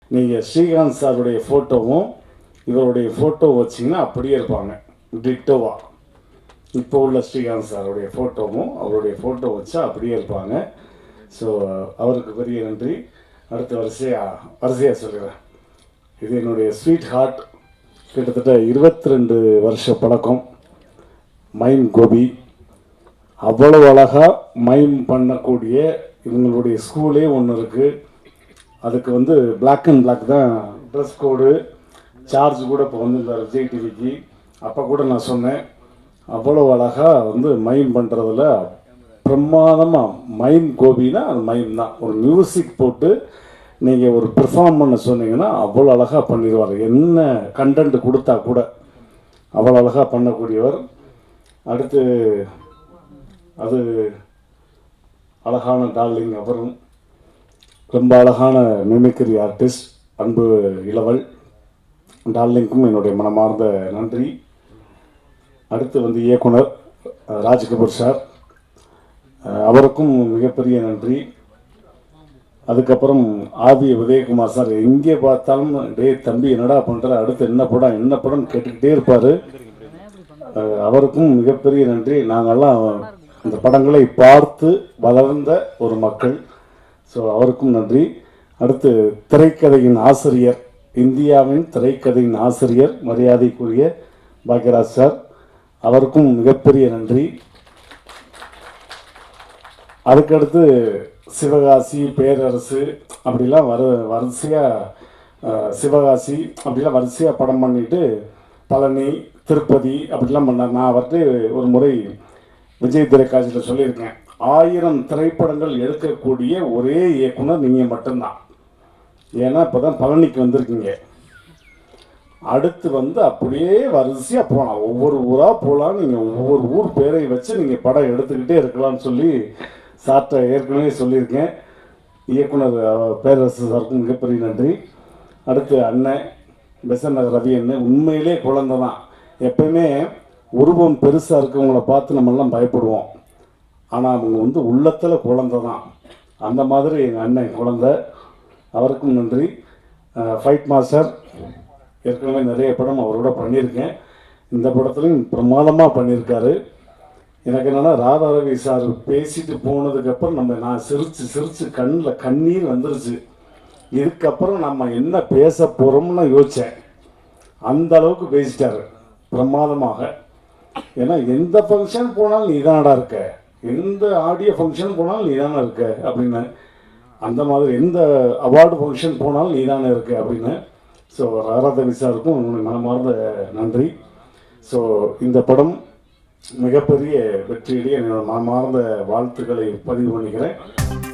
நீங்கள் ஸ்ரீகாந்த் சாருடைய ஃபோட்டோவும் இவருடைய ஃபோட்டோ வச்சிங்கன்னா அப்படியே இருப்பாங்க டிட்டோவா இப்போ உள்ள ஸ்ரீகாந்த் சாருடைய ஃபோட்டோவும் அவருடைய ஃபோட்டோ வச்சா அப்படியே இருப்பாங்க ஸோ அவருக்கு பெரிய நன்றி அடுத்த வரிசையாக வரிசையாக சொல்கிறேன் இது என்னுடைய ஸ்வீட் ஹார்ட் கிட்டத்தட்ட இருபத்தி ரெண்டு வருஷ பழக்கம் மைம் கோபி அவ்வளவு அழகாக மைம் பண்ணக்கூடிய இவங்களுடைய ஸ்கூலே ஒன்று இருக்குது அதுக்கு வந்து Black அண்ட் Black தான் ட்ரெஸ் கோடு சார்ஜ் கூட இப்போ வந்து இந்த விஜய் டிவிக்கு அப்போ கூட நான் சொன்னேன் அவ்வளோ அழகாக வந்து மைம் பண்ணுறதுல பிரமாதமாக மைம் கோபினா அது மைம் தான் ஒரு மியூசிக் போட்டு நீங்கள் ஒரு பெர்ஃபார்ம் பண்ண சொன்னீங்கன்னா அவ்வளோ அழகாக பண்ணிடுவார் என்ன கண்டென்ட் கொடுத்தா கூட அவ்வளோ அழகாக பண்ணக்கூடியவர் அடுத்து அது அழகான டார்லிங் அவரும் ரொம்ப அழகான மிமிக்ரி ஆர்டிஸ்ட் அன்பு இளவல் டார்லிங்க்கும் என்னுடைய மனமார்ந்த நன்றி அடுத்து வந்து இயக்குனர் அஹ், ராஜ்கபூர் சார் அஹ், அவருக்கும் மிகப்பெரிய நன்றி அதுக்கப்புறம் ஆதி உதயகுமார் சார் எங்கே பார்த்தாலும் டே தம்பி என்னடா பண்ணுற அடுத்து என்ன படம் என்ன படம் கேட்டுக்கிட்டே இருப்பார் அவருக்கும் மிகப்பெரிய நன்றி நாங்கள்லாம் இந்த படங்களை பார்த்து வளர்ந்த ஒரு மக்கள் ஸோ அவருக்கும் நன்றி அடுத்து திரைக்கதையின் ஆசிரியர் இந்தியாவின் திரைக்கதையின் ஆசிரியர் மரியாதைக்குரிய பாக்யராஜ் சார் அவருக்கும் மிகப்பெரிய நன்றி அதுக்கடுத்து சிவகாசி பேரரசு அப்படிலாம் வர வரிசையாக சிவகாசி அப்படிலாம் வரிசையாக படம் பண்ணிட்டு பழனி திருப்பதி அப்படிலாம் பண்ணார் நான் அவர்கிட்ட ஒரு முறை விஜய் திரைக்காட்சியில் சொல்லியிருக்கேன் ஆயிரம் திரைப்படங்கள் எடுக்கக்கூடிய ஒரே இயக்குனர் நீங்கள் மட்டும்தான் ஏன்னா இப்போ தான் பழனிக்கு வந்திருக்கீங்க அடுத்து வந்து அப்படியே வரிசையாக போகலாம் ஒவ்வொரு ஊராக போகலாம் நீங்கள் ஒவ்வொரு ஊர் பேரை வச்சு நீங்கள் படம் எடுத்துக்கிட்டே இருக்கலாம்னு சொல்லி சார்ட்ட ஏற்கனவே சொல்லியிருக்கேன் இயக்குனர் அஹ், பேரரசு சாருக்கும் மிகப்பெரிய நன்றி அடுத்து அண்ணன் பெசன் நகர் ரவி அண்ணன் உண்மையிலே குழந்தை தான் எப்பயுமே உருவம் பெருசாக இருக்கவங்கள பார்த்து நம்மெல்லாம் பயப்படுவோம் ஆனால் அவங்க வந்து உள்ளத்தில் குழந்தை தான் அந்த மாதிரி எங்கள் அண்ணன் குழந்தை அவருக்கும் நன்றி ஃபைட் மாஸ்டர் ஏற்கனவே நிறைய படம் அவரோட பண்ணியிருக்கேன் இந்த படத்துலையும் பிரமாதமாக பண்ணியிருக்காரு எனக்கு என்னென்னா ராதா ரவி சார் பேசிட்டு போனதுக்கப்புறம் நம்ம நான் சிரித்து சிரித்து கண்ணில் கண்ணீர் வந்துருச்சு இதுக்கப்புறம் நம்ம என்ன பேச போகிறோம்னு யோசித்தேன் அந்த அளவுக்கு பேசிட்டாரு பிரமாதமாக ஏன்னா எந்த ஃபங்க்ஷன் போனாலும் நீ தானடா இருக்க எந்த ஆடியோ ஃபங்க்ஷன் போனாலும் நீ தானே இருக்க அப்படின்னு அந்த மாதிரி எந்த அவார்டு ஃபங்க்ஷன் போனாலும் நீ தானே இருக்க அப்படின்னு ஸோ ராராதவி சாருக்கும் உங்களுடைய மனமார்ந்த நன்றி ஸோ இந்த படம் மிகப்பெரிய வெற்றியடைய என்னோட மனமார்ந்த வாழ்த்துக்களை பதிவு பண்ணிக்கிறேன்